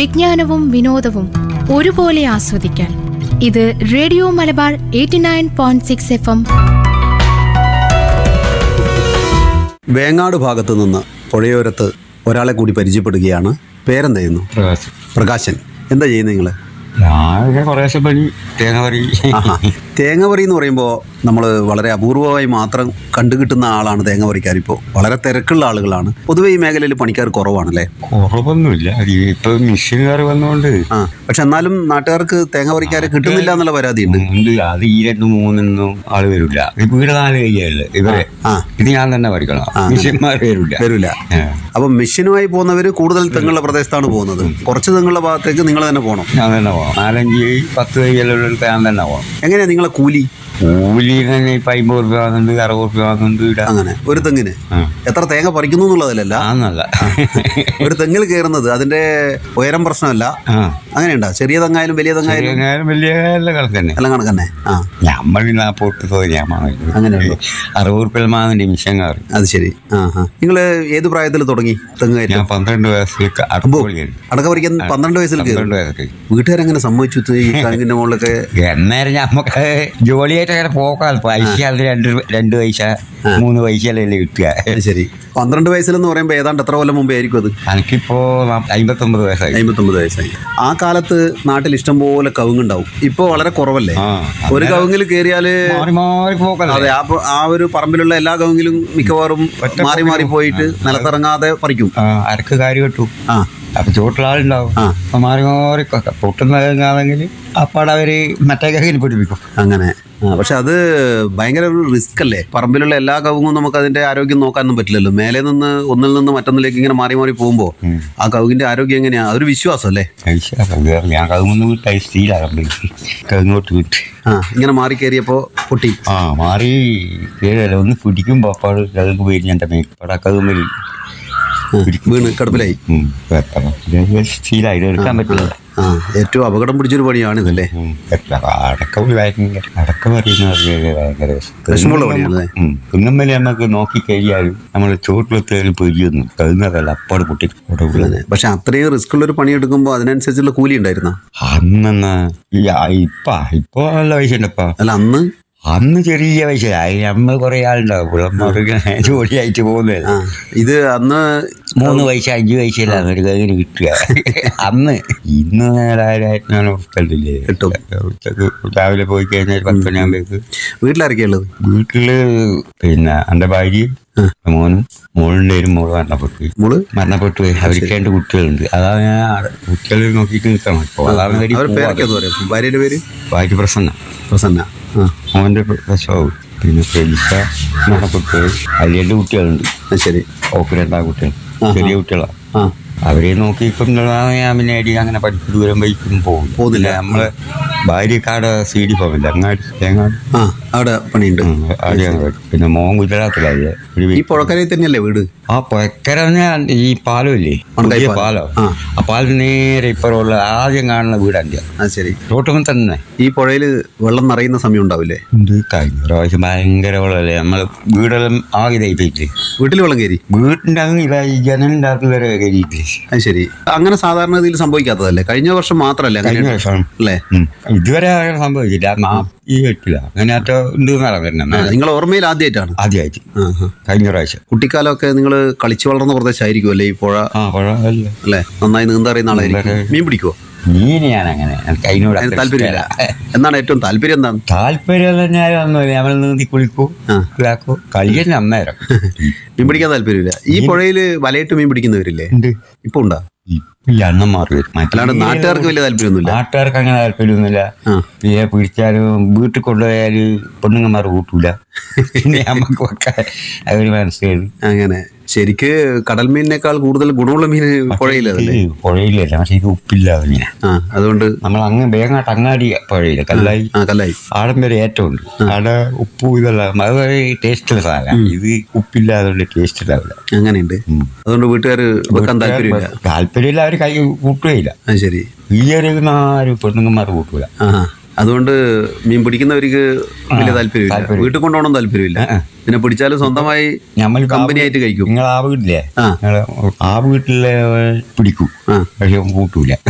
വിജ്ഞാനവും വിനോദവും ഒരുപോലെ ആസ്വദിക്കാൻ ഇത് radio Malabar eighty nine point six F M Vengad ഭാഗത്ത് നിന്ന് പുഴയോരത്ത് ഒരാളെ കൂടി പരിചയപ്പെടുകയാണ് പേരെന്തായിരുന്നു പ്രകാശം പ്രകാശൻ എന്താ ചെയ്യുന്നത് നിങ്ങൾ ഞാൻ കുറേശ്ശെ പണി തേങ്ങ പറി ആഹാ തേങ്ങ പറി എന്ന് പറയുമ്പോൾ നമ്മൾ വളരെ അപൂർവമായി മാത്രം കണ്ടുകിട്ടുന്ന ആളാണ് തേങ്ങ പറിക്കാർ ഇപ്പോൾ വളരെ തിരക്കുള്ള ആളുകളാണ് പൊതുവെ ഈ മേഖലയിൽ പണിക്കാർ കുറവാണല്ലേ കുറവൊന്നുമില്ല അത് ഇപ്പൊ മെഷീനുകാർ വന്നുകൊണ്ട് ആ പക്ഷെ എന്നാലും നാട്ടുകാർക്ക് തേങ്ങ പറിക്കാരെ കിട്ടുന്നില്ല എന്നുള്ള പരാതിയുണ്ട് ഉണ്ട് അത് ഈ രണ്ട് മൂന്നൊന്നും ആള് വരില്ല ഇപ്പൊ ഇവിടെ നാല് കയ്യല്ലേ ഇവരെ ആ. ഇത് ഞാൻ തന്നെ പഠിക്കണം മെഷീന്മാർ വരില്ല വരില്ല അപ്പം മെഷീനുമായി പോകുന്നവർ കൂടുതൽ തെങ്ങുള്ള പ്രദേശത്താണ് പോകുന്നത് കുറച്ച് തെങ്ങുള്ള ഭാഗത്തേക്ക് നിങ്ങൾ തന്നെ പോകണം ഞാൻ തന്നെ പോകണം നാലഞ്ച് പത്ത് കയ്യെല്ലാം ഞാൻ തന്നെ പോകണം എങ്ങനെയാ നിങ്ങളെ കൂലി കൂലി തന്നെ ഇപ്പൊ അമ്പത് റുപ്യ വാങ്ങുന്നുണ്ട് അറുപത് റുപ്യ വാങ്ങുന്നുണ്ട് ഇവിടെ അങ്ങനെ ഒരു തെങ്ങിന് ആ. എത്ര തേങ്ങ പറിക്കുന്നു എന്നുള്ളതിലല്ല ആന്നല്ല ഒരു തെങ്ങിൽ കയറുന്നത് അതിന്റെ ഉയരം പ്രശ്നമല്ല ആ അങ്ങനെയുണ്ടോ ചെറിയ തെങ്ങായാലും വലിയ തെങ്ങായാലും ചെറിയ വലിയ എല്ലാം കണക്ക് തന്നെ എല്ലാം കണക്കന്നെ ആ നമ്മൾ നാപ്പോട്ട് തോന്നിയാ വാങ്ങിയത് അങ്ങനെയുണ്ടോ? അറുപത് റുപ്യ വാങ്ങുന്നുണ്ട് മിഷൻകാർ അത് ശരി ആ ആ നിങ്ങൾ ഏത് പ്രായത്തിൽ തുടങ്ങി തെങ്ങ് കയറ്റം ഞാൻ പന്ത്രണ്ട് വയസ്സിൽ അടുപ്പോൾ അടക്ക പറിക്കാൻ പന്ത്രണ്ട് വയസ്സിൽ കയറി പന്ത്രണ്ട് വയസ്സൊക്കെ വീട്ടുകാരെങ്ങനെ സമ്മതിച്ചു ഇത് ഈ തെങ്ങിന്റെ മുകളിലൊക്കെ എന്നേരം നമുക്ക് ജോലിയായിട്ട് അങ്ങനെ പോകാം പൈസ അത് രണ്ട് രണ്ട് പൈസ മൂന്ന് പൈസ അല്ലേ കിട്ടുക അത് ശരി പന്ത്രണ്ട് വയസ്സിലെന്ന് പറയുമ്പോൾ ഏതാണ്ട് എത്ര കൊല്ലം മുമ്പേ ആയിരിക്കും അത് എനിക്കിപ്പോ അമ്പത്തൊമ്പത് വയസ്സായി അമ്പത്തൊമ്പത് വയസ്സായി ആ കാലത്ത് നാട്ടിൽ ഇഷ്ടം പോലെ കവുങ്ങുണ്ടാവും ഇപ്പോൾ വളരെ കുറവല്ലേ ആ ഒരു കവുങ്ങിൽ കയറിയാല് മാറി മാറി പോക്കല്ലേ അതെ ആ പ- ആ ഒരു പറമ്പിലുള്ള എല്ലാ കവുങ്ങിലും മിക്കവാറും മാറി മാറി പോയിട്ട് നിലത്തിറങ്ങാതെ പറിക്കും ആ, അരക്ക് കാര്യം കിട്ടും ആ അപ്പൊ ചോട്ടിലാളുണ്ടാവും ആ. അപ്പൊ മാറി മാറി പൊട്ടുന്നതെങ്കിൽ അപ്പാടെ അവര് മറ്റേ കഹിന് പിടിപ്പിക്കും അങ്ങനെ ആ, പക്ഷെ അത് ഭയങ്കര ഒരു റിസ്ക് അല്ലേ പറമ്പിലുള്ള എല്ലാ കവുങ്ങും നമുക്ക് അതിന്റെ ആരോഗ്യം നോക്കാനൊന്നും പറ്റില്ലല്ലോ മേലെ നിന്ന് ഒന്നിൽ നിന്ന് മറ്റൊന്നിലേക്ക് ഇങ്ങനെ മാറി മാറി പോകുമ്പോൾ ആ കവുങ്ങിന്റെ ആരോഗ്യം എങ്ങനെയാ അതൊരു വിശ്വാസം അല്ലേ പൈസ വേറെ ഞാൻ കവുങ്ങൊന്നും വിട്ടായി സ്റ്റീലാണ് കവുങ്ങോട്ട് വിട്ട് ആ ഇങ്ങനെ മാറി കയറിയപ്പോ പൊട്ടി ആ മാറി കേടല്ല ഒന്ന് പിടിക്കുമ്പോ അപ്പാട് കവുങ്ങ് പോയി എൻ്റെ മേപ്പാട് ആ കവുമ്പലി ആ, വീണ് കടുപ്പിലായി സ്റ്റീലായി ഇത് എടുക്കാൻ പറ്റില്ല ആ ഏറ്റവും അപകടം പിടിച്ചൊരു പണിയാണിതല്ലേ അടക്കം ഭയങ്കര അടക്കം പറയുന്നത് ഭയങ്കര വിഷമമുള്ള പണിയാണല്ലേ? കുന്നമ്മലി നമുക്ക് നോക്കി കഴിയാലും നമ്മൾ ചോട്ടിലെത്തേലും പൊരിയൊന്നും കഴുന്നതല്ല അപ്പാട് പൊട്ടി അവിടെ വീഴുന്നത്. അതെ പക്ഷെ അത്രയും റിസ്ക് ഉള്ള ഒരു പണി എടുക്കുമ്പോൾ അതിനനുസരിച്ചുള്ള കൂലി ഉണ്ടായിരുന്ന അന്നെന്നാ ഈ ആ ഇപ്പ ഇപ്പൊ നല്ല പൈസ ഉണ്ടപ്പാ അല്ല അന്ന് അന്ന് ചെറിയ പൈസ അതിന് നമ്മൾ കുറെ ആളുണ്ടാവും പിള്ളമാർക്ക് ജോലിയായിട്ട് പോകുന്നത് ആ ഇത് അന്ന് മൂന്ന് പൈസ അഞ്ച് പൈസ എല്ലാം ഒരു കയ്യിൽ കിട്ടുക അന്ന് ഇന്ന് നേരായിരത്തിനാണ് ഉറപ്പല്ലേ കിട്ടും. ഉച്ചക്ക് രാവിലെ പോയി കഴിഞ്ഞാൽ ഒരു പത്ത് മണിയാകുമ്പോഴേക്ക് വീട്ടിലാരൊക്കെയാ ഉള്ളത് വീട്ടില് പിന്നെ എൻ്റെ ഭാര്യയും മോനും മോളിൻ്റെ ഒരു മോള് മരണപ്പെട്ടു മോള് മരണപ്പെട്ടു പോയി അവർക്ക് രണ്ട് കുട്ടികളുണ്ട് അതാണ് ഞാൻ ആടെ കുട്ടികളെ നോക്കിയിട്ട് നിൽക്കണം ഇപ്പോൾ അതാണ് വരി അവർ പേരൊക്കെ എന്ന് പറയാം ഭാര്യയുടെ പേര് ഭാര്യ പ്രസന്ന പ്രസന്ന ആ മോൻ്റെ പ്രസവവും പിന്നെ പ്രതീക്ഷ മരണപ്പെട്ടു പോയി അതിൽ രണ്ട് കുട്ടികളുണ്ട് ആ, ശരി ഓക്ക് രണ്ടാം കുട്ടികൾ ചെറിയ കുട്ടികളാണ് ആ അവരെ നോക്കിക്കൊണ്ടാണ് ഞാൻ പിന്നെ അടി അങ്ങനെ പഠിപ്പ് ദൂരം വൈക്കും പോകും പോകുന്നില്ല. നമ്മളെ ഭാര്യക്കാട് സി ഡി ഫോമില്ല അങ്ങാടി തേങ്ങാട് ആ അവിടെ പണിയുണ്ട് ഉം, ആടി അങ്ങ് പോയി. പിന്നെ മോൻ ഗുജറാത്തിലായി ഒരു ഈ പുഴക്കരയിൽ തന്നെയല്ലേ വീട് ആ പൊക്കര ഈ പാലം ഇല്ലേ മണ്ടൈ പുതിയ പാലം. പാലം ആ. ആ പാലം നേരെ ഇപ്പുറമുള്ള ആദ്യം കാണുന്ന വീടാണ് ആ ശരി റോട്ടുമ്പോൾ തന്നെ ഈ പുഴയിൽ വെള്ളം നിറയുന്ന സമയം ഉണ്ടാവില്ലേ ഇത് കഴിഞ്ഞ പ്രാവശ്യം ഭയങ്കര വെള്ളമല്ലേ നമ്മളെ വീടെല്ലാം ആകെ ഇതായിട്ടില്ലേ വീട്ടിൽ വെള്ളം കയറി വീട്ടിൻ്റെ അങ്ങ് ഇതായി ജനലിൻ്റെ അകത്ത് വരെ കയറിയിട്ടില്ലേ അത് ശരി അങ്ങനെ സാധാരണ ഇതിൽ സംഭവിക്കാത്തതല്ലേ കഴിഞ്ഞ വർഷം മാത്രമല്ലേ കഴിഞ്ഞ അങ്ങനെ വർഷം അല്ലേ ഉം. ഇതുവരെ അങ്ങനെ സംഭവിച്ചില്ല നാപ്പത്തി എട്ടില്ല അങ്ങനെ ആറ്റോ ഉണ്ട് ആ, നിങ്ങൾ ഓർമ്മയിൽ ആദ്യമായിട്ടാണ് ആദ്യമായിട്ട് ആ, ആ. കഴിഞ്ഞ പ്രാവശ്യം കുട്ടിക്കാലമൊക്കെ നിങ്ങൾ കളിച്ചു വളർന്ന പ്രദേശമായിരിക്കും അല്ലേ ഈ പുഴ ആ കുഴപ്പമില്ല അല്ലേ നന്നായി നീന്തറിയുന്ന ആളായിരിക്കും മീൻ പിടിക്കുവോ മീൻ ഞാൻ അങ്ങനെ എനിക്ക് അതിനോട് അതിന് അത്ര താല്പര്യമില്ല ഇഷ്ടമല്ല. എന്നാണ് ഏറ്റവും താല്പര്യം എന്താണ് താല്പര്യം തന്നെ ഒന്നുമില്ല നമ്മൾ നീന്തി കുളിക്കൂ ആ. ഇതാക്കൂ കളി തന്നെ അന്നേരം മീൻ പിടിക്കാൻ താല്പര്യമില്ല ഈ പുഴയിൽ വലയിട്ട് മീൻ പിടിക്കുന്നവരില്ലേ ഉണ്ട് ഇപ്പൊ ഉണ്ടാ ഇപ്പൊ ഈ അണ്ണം മാറി വരും മറ്റേ അല്ലാണ്ട് നാട്ടുകാർക്ക് വലിയ താല്പര്യമൊന്നുമില്ല നാട്ടുകാർക്ക് അങ്ങനെ താല്പര്യമൊന്നുമില്ല ആ. പിന്നെ പിടിച്ചാലും വീട്ടിൽ കൊണ്ടുപോയാല് പെണ്ണുങ്ങന്മാർ കൂട്ടൂല പിന്നെ നമുക്ക് ഒക്കെ അവര് മനസ്സിലായി അങ്ങനെ ശരിക്ക് കടൽ മീനിനേക്കാൾ കൂടുതൽ ഗുണമുള്ള മീൻ പുഴയിലതല്ലേ പുഴയിലല്ല പക്ഷെ ഇത് ഉപ്പില്ലാതെ മീനാ ആ അതുകൊണ്ട് നമ്മൾ അങ്ങ് വേങ്ങാട്ട് അങ്ങാടി പുഴയില്ല കല്ലായി ആ കല്ലായി ആടം വരെ ഏറ്റവും ഉണ്ട് ആടെ ഉപ്പും ഇതെല്ലാം അത് ടേസ്റ്റുള്ള സാധനം ഇത് ഉപ്പില്ലാതെ ടേസ്റ്റ് ഉണ്ടാവില്ല അങ്ങനെയുണ്ട് അതുകൊണ്ട് വീട്ടുകാർ വെക്കാൻ താല്പര്യമില്ല താല്പര്യമില്ല അവർ കൈ കൂട്ടുകയില്ല ആ ശരി ഈ ഒരു ആരും പെണ്ണുങ്ങന്മാർ കൂട്ടൂല ആ അതുകൊണ്ട് മീൻ പിടിക്കുന്നവർക്ക് വലിയ താല്പര്യമില്ല താല്പര്യം. വീട്ടിൽ കൊണ്ടുപോകണം താല്പര്യമില്ല ആ. പിന്നെ പിടിച്ചാലും സ്വന്തമായി നമ്മൾ കമ്പനി ആയിട്ട് കഴിക്കും നിങ്ങൾ ആ വീട്ടിലെ ആ. നിങ്ങള് ആ വീട്ടിലെ പിടിക്കും ആ. പക്ഷെ കൂട്ടൂല